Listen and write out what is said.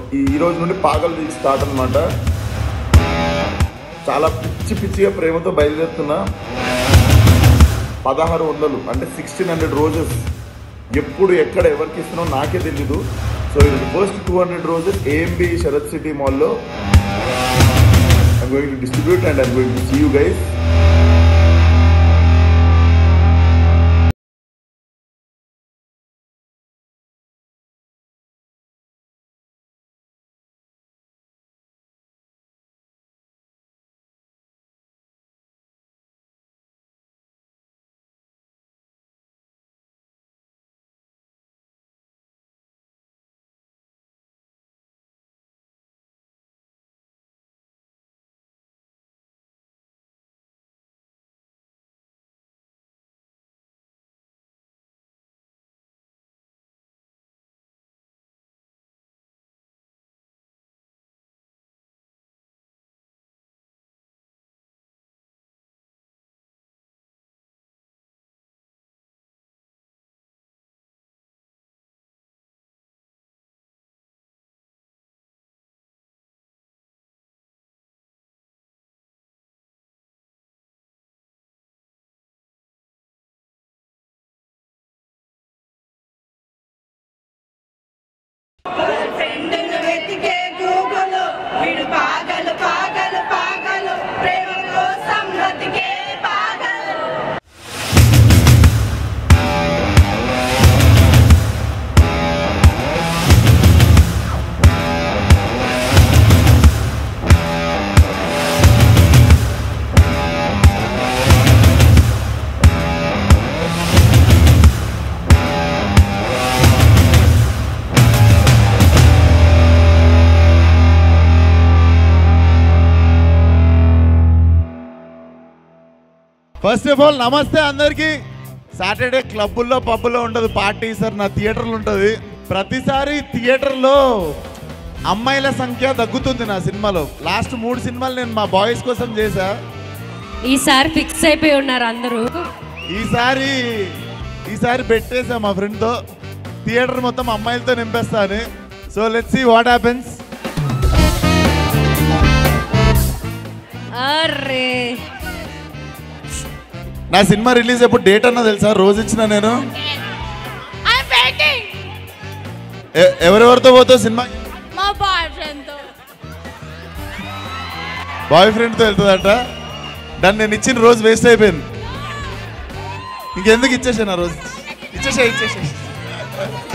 ఈ ఈ రోజు నుండి పాగల్ వీక్ స్టార్ట్ అన్నమాట చాలా పిచ్చి పిచ్చిగా ప్రేమతో బయలుదేరుతున్నా పదహారు వందలు అంటే సిక్స్టీన్ హండ్రెడ్ రోజెస్ ఎప్పుడు ఎక్కడ ఎవరికి ఇస్తున్నావు నాకే తెలీదు సో ఇది first two hundred roses AMB Sarath city మాల్లో I'm going to distribute and I'm going to see you guys ఫ్రెండ్ను వెతికే గూగులు వీడు పాగలు పాగలు పాగలు ప్రేమ కోసం బ్రతికే పాగలు ఫస్ట్ ఆఫ్ ఆల్ నమస్తే అందరికి సాటర్డే క్లబ్బుల్లో పబ్బుల్లో ఉండదు పార్టీ సార్ నా థియేటర్లు ఉంటుంది ప్రతిసారి థియేటర్లో అమ్మాయిల సంఖ్య తగ్గుతుంది నా సినిమాలో లాస్ట్ మూడు సినిమాలు నేను మా బాయ్స్ కోసం చేశా ఈసారి ఫిక్స్ అయిపోయి ఉన్నారు అందరూ ఈసారి ఈసారి పెట్టేసా మా ఫ్రెండ్తో థియేటర్ మొత్తం అమ్మాయిలతో నింపేస్తా అని so let's see what happens అరే నా సినిమా రిలీజ్ ఎప్పుడు డేట్ అన్నా తెలుసా రోజు ఇచ్చిన నేను ఎ- ఎవరెవరితో పోతావు సినిమా మా బాయ్ ఫ్రెండ్తో బాయ్ ఫ్రెండ్తో వెళ్తుందట దాన్ని నేను ఇచ్చిన రోజు వేస్ట్ అయిపోయింది ఇంకెందుకు ఇచ్చేసాను ఆ రోజు ఇచ్చేసా ఇచ్చేసా